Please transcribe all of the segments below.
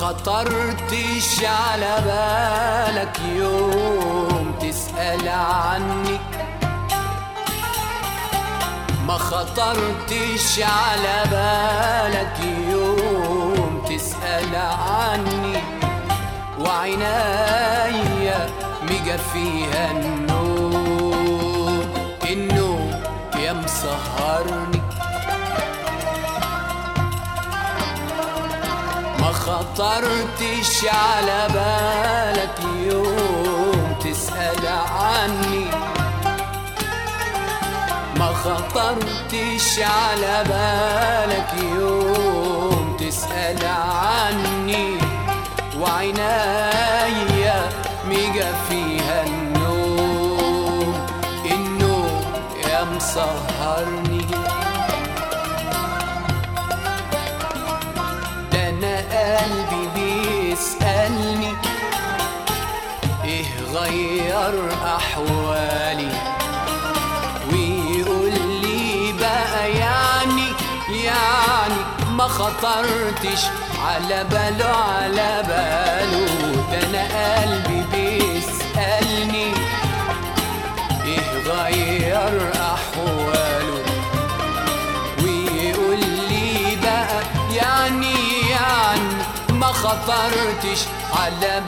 خطرتش على بالك يوم تسأل عني ما خطرتش على بالك يوم تسأل عني وعنايا مجا فيها النوم النوم يا مسهرني ما خطرتش على بالك يوم تسأل عني ما خطرتش على بالك يوم تسأل عني وعنايا ميجا فيها النوم النوم يا مسهرني ده انا قلبي بيسألني ايه غير احوالي ويقول لي بقى يعني يعني ما خطرتش على باله على باله ده انا قلبي بيسألني ايه غير احواله ويقول لي بقى يعني يعني ما خطرتش على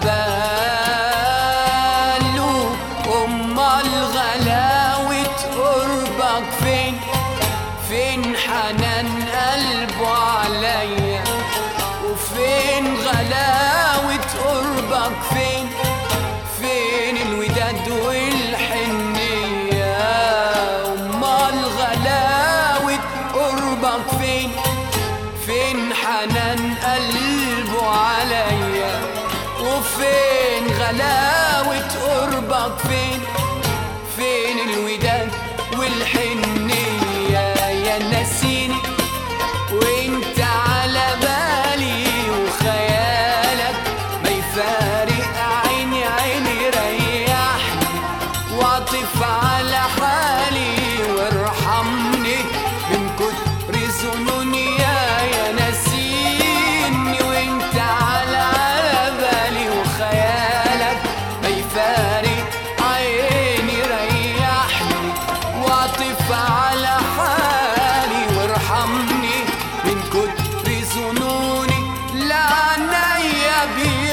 باله امال غلاوة قربك فين فين حنان قلبه عليا وفين غلاوة قربك فين فين الوداد والحنية امال غلاوة قربك فين فين حنان قلبه عليا وفين غلاوة قربك فين فين الوداد والحنية يا ناسيني وانت على بالي وخيالك ما يفارق عيني عيني ريحني واعطف على حالي وارحمني من كتر ظنوني يا يا ناسيني وانت على على بالي وخيالك ما يفارق عيني ريحني واعطف على حالي وارحمني من كتر ظنوني لا عينيا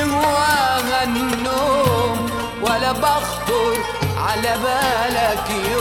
بيهواها النوم ولا بخطر على بالك يوم